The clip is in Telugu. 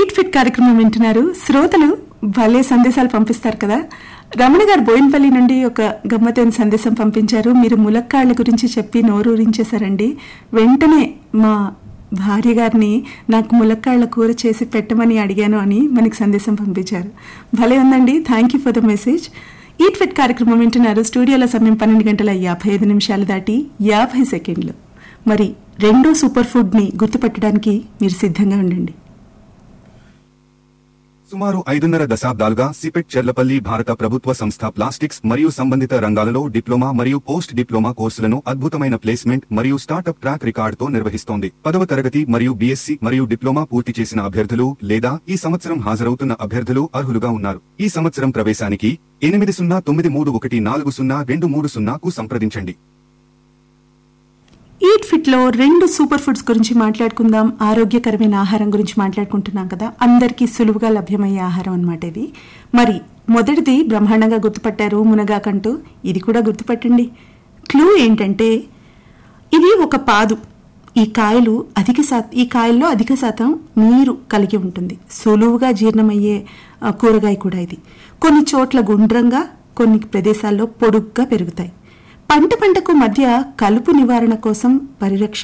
ఈట్ ఫిట్ కార్యక్రమం వింటున్నారు శ్రోతలు భలే సందేశాలు పంపిస్తారు కదా రమణ గారు బోయినపల్లి నుండి ఒక గమ్మతైన సందేశం పంపించారు మీరు ములక్కాళ్ళ గురించి చెప్పి నోరూరించేశారండి వెంటనే మా భార్య గారిని నాకు ములక్కాళ్ళ కూర చేసి పెట్టమని అడిగాను అని మనకి సందేశం పంపించారు భలే ఉందండి thank you for the message eat fit కార్యక్రమం వింటున్నారు స్టూడియోలో సమయం పన్నెండు గంటల యాభై ఐదు నిమిషాలు దాటి యాభై సెకండ్లు మరి రెండో సూపర్ ఫుడ్ని గుర్తుపట్టడానికి మీరు సిద్ధంగా ఉండండి సుమారు ఐదున్నర దశాబ్దాలుగా సిపెట్ చెర్లపల్లి భారత ప్రభుత్వ సంస్థ ప్లాస్టిక్స్ మరియు సంబంధిత రంగాలలో డిప్లొమా మరియు పోస్ట్ డిప్లొమా కోర్సులను అద్భుతమైన ప్లేస్మెంట్ మరియు స్టార్టప్ ట్రాక్ రికార్డుతో నిర్వహిస్తోంది పదవ తరగతి మరియు బీఎస్సీ మరియు డిప్లొమా పూర్తి చేసిన అభ్యర్థులు లేదా ఈ సంవత్సరం హాజరవుతున్న అభ్యర్థులు అర్హులుగా ఉన్నారు ఈ సంవత్సరం ప్రవేశానికి ఎనిమిది సున్నా తొమ్మిది మూడు ఒకటి నాలుగు సున్నా రెండు మూడు సున్నాకు సంప్రదించండి ఈట్ ఫిట్ లో రెండు సూపర్ ఫుడ్స్ గురించి మాట్లాడుకుందాం ఆరోగ్యకరమైన ఆహారం గురించి మాట్లాడుకుంటున్నాం కదా అందరికీ సులువుగా లభ్యమయ్యే ఆహారం అన్నమాట ఇది మరి మొదటిది బ్రహ్మాండంగా గుర్తుపట్టారు మునగాకంటూ ఇది కూడా గుర్తుపట్టండి క్లూ ఏంటంటే ఇది ఒక పాదు ఈ కాయలు అధిక శాతం ఈ కాయల్లో అధిక శాతం నీరు కలిగి ఉంటుంది సులువుగా జీర్ణమయ్యే ఆ, కూరగాయ కూడా ఇది కొన్ని చోట్ల గుండ్రంగా కొన్ని ప్రదేశాల్లో పొడుగ్గా పెరుగుతాయి పంట పంటకు మధ్య కలుపు నివారణ కోసం పరిరక్ష